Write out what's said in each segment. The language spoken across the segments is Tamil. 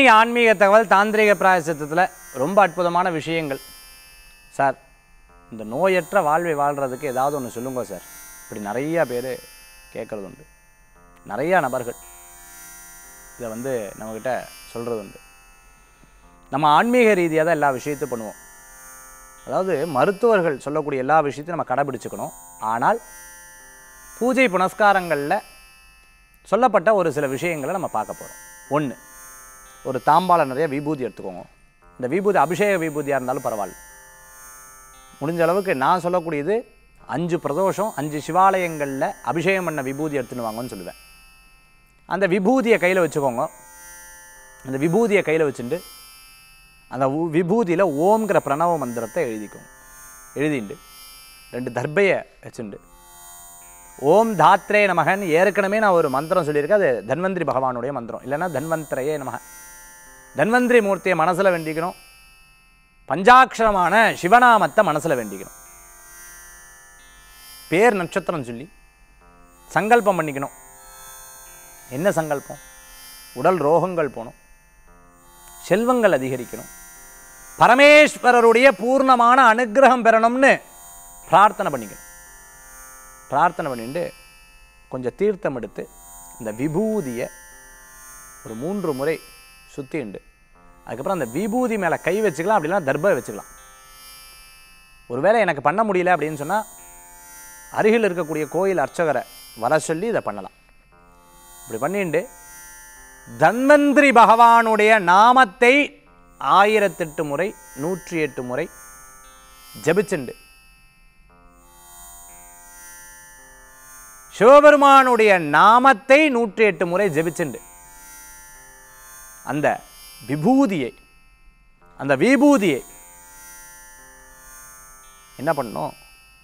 இன்னைக்கு ஆன்மீக தகவல் தாந்திரிக பிராயசித்தத்தில் ரொம்ப அற்புதமான விஷயங்கள் சார் இந்த நோயற்ற வாழ்வை வாழ்கிறதுக்கு ஏதாவது ஒன்று சொல்லுங்க சார் இப்படி நிறையா பேர் கேட்குறது உண்டு நிறையா நபர்கள் இதை வந்து நம்மக்கிட்ட சொல்கிறது உண்டு நம்ம ஆன்மீக ரீதியாக தான் எல்லா விஷயத்தையும் பண்ணுவோம் அதாவது மருத்துவர்கள் சொல்லக்கூடிய எல்லா விஷயத்தையும் நம்ம கடைபிடிச்சுக்கணும் ஆனால் பூஜை புனஸ்காரங்களில் சொல்லப்பட்ட ஒரு சில விஷயங்களை நம்ம பார்க்க போகிறோம் ஒன்று ஒரு தாம்பாளம் நிறைய விபூதி எடுத்துக்கோங்க இந்த விபூதி அபிஷேக விபூதியாக இருந்தாலும் பரவாயில்ல முடிஞ்ச அளவுக்கு நான் சொல்லக்கூடியது அஞ்சு பிரதோஷம் அஞ்சு சிவாலயங்களில் அபிஷேகம் பண்ண விபூதி எடுத்துன்னு வாங்கன்னு சொல்லுவேன் அந்த விபூதியை கையில் வச்சுக்கோங்க அந்த விபூதியை கையில் வச்சுட்டு அந்த உ- விபூதியில் ஓம்ங்கிற பிரணவ மந்திரத்தை எழுதிக்கோங்க எழுதிண்டு ரெண்டு தர்பையை வச்சுண்டு ஓம் தாத்ரே நமகன் ஏற்கனவே நான் ஒரு மந்திரம் சொல்லியிருக்கேன் அது தன்வந்திரி பகவானுடைய மந்திரம் இல்லைன்னா தன்வந்திரையே நமக தன்வந்திரி மூர்த்தியை மனசில் வேண்டிக்கணும் பஞ்சாட்சரமான சிவநாமத்தை மனசில் வேண்டிக்கணும் பேர் நட்சத்திரம் சொல்லி சங்கல்பம் பண்ணிக்கணும் என்ன சங்கல்பம் உடல் ரோகங்கள் போகணும் செல்வங்கள் அதிகரிக்கணும் பரமேஸ்வரருடைய பூர்ணமான அனுக்கிரகம் பெறணும்னு பிரார்த்தனை பண்ணிக்கணும் பிரார்த்தனை பண்ணிட்டு கொஞ்சம் தீர்த்தம் எடுத்து இந்த விபூதியை ஒரு மூன்று முறை சுற்றிண்டு அதுக்கப்புறம் அந்த விபூதி மேலே கை வச்சுக்கலாம் அப்படின்னா தர்பை வச்சுக்கலாம் ஒருவேளை எனக்கு பண்ண முடியல அப்படின்னு சொன்னால் அருகில் இருக்கக்கூடிய கோயில் அர்ச்சகரை வர சொல்லி இதை பண்ணலாம் இப்படி பண்ணிட்டு தன்வந்திரி பகவானுடைய நாமத்தை ஆயிரத்தெட்டு முறை நூற்றி எட்டு முறை ஜபிச்சுண்டு சிவபெருமானுடைய நாமத்தை நூற்றி எட்டு முறை ஜெபிச்சுண்டு அந்த விபூதியை அந்த விபூதியை என்ன பண்ணணும்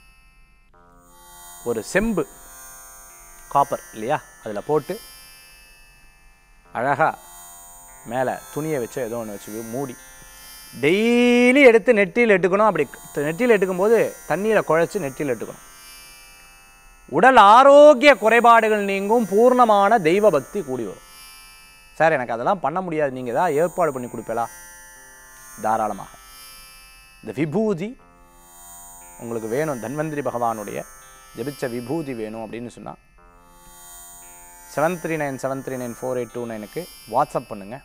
ஒரு செம்பு காப்பர் இல்லையா அதில் போட்டு அழகாக மேலே துணியை வச்சு ஏதோ ஒன்று வச்சு மூடி டெய்லி எடுத்து நெட்டியில் எடுக்கணும் அப்படி நெட்டியில் எடுக்கும்போது தண்ணியில் குழைச்சி நெட்டியில் எடுக்கணும் உடல் ஆரோக்கிய குறைபாடுகள் நீங்கும் பூர்ணமான தெய்வ பக்தி கூடி வரும் சார் எனக்கு அதெல்லாம் பண்ண முடியாது நீங்கள் தான் ஏற்பாடு பண்ணி கொடுப்பீங்களா தாராளமாக இந்த விபூதி உங்களுக்கு வேணும் தன்வந்திரி பகவானுடைய ஜெபிச்ச விபூதி வேணும் அப்படின்னு சொன்னால் seven three nine seven three nine four eight two நைனுக்கு வாட்ஸ்அப் பண்ணுங்கள்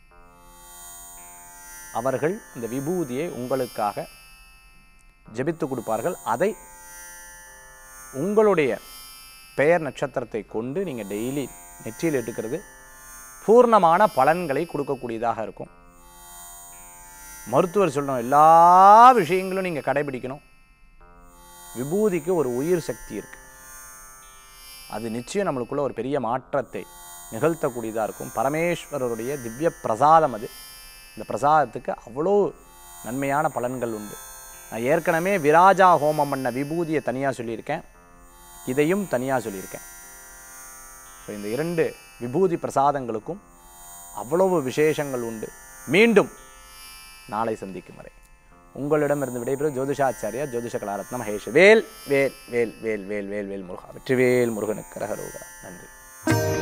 அவர்கள் இந்த விபூதியை உங்களுக்காக ஜெபித்து கொடுப்பார்கள் அதை உங்களுடைய பெயர் நட்சத்திரத்தை கொண்டு நீங்கள் டெய்லி நெற்றியில் எடுக்கிறது பூர்ணமான பலன்களை கொடுக்கக்கூடியதாக இருக்கும் மருத்துவர் சொல்லணும் எல்லா விஷயங்களும் நீங்கள் கடைபிடிக்கணும் விபூதிக்கு ஒரு உயிர் சக்தி இருக்கு அது நிச்சயம் நம்மளுக்குள்ள ஒரு பெரிய மாற்றத்தை நிகழ்த்தக்கூடியதாக இருக்கும் பரமேஸ்வரருடைய திவ்ய பிரசாதம் அது இந்த பிரசாதத்துக்கு அவ்வளோ நன்மையான பலன்கள் உண்டு நான் ஏற்கனவே விராஜா ஹோமம் பண்ண விபூதியை தனியாக சொல்லியிருக்கேன் இதையும் தனியாக சொல்லியிருக்கேன் ஸோ இந்த இரண்டு விபூதி பிரசாதங்களுக்கும் அவ்வளவு விசேஷங்கள் உண்டு மீண்டும் நாளை சந்திக்கும் வரை உங்களிடமிருந்து விடைபெறும் ஜோதிஷாச்சாரியா ஜோதிஷ கலாரத்ன மகேஷ் வேல் வேல் வேல் வேல் வேல் வேல் வேல் முருகா வெற்றிவேல் முருகனுக்கு ரகரோகரா நன்றி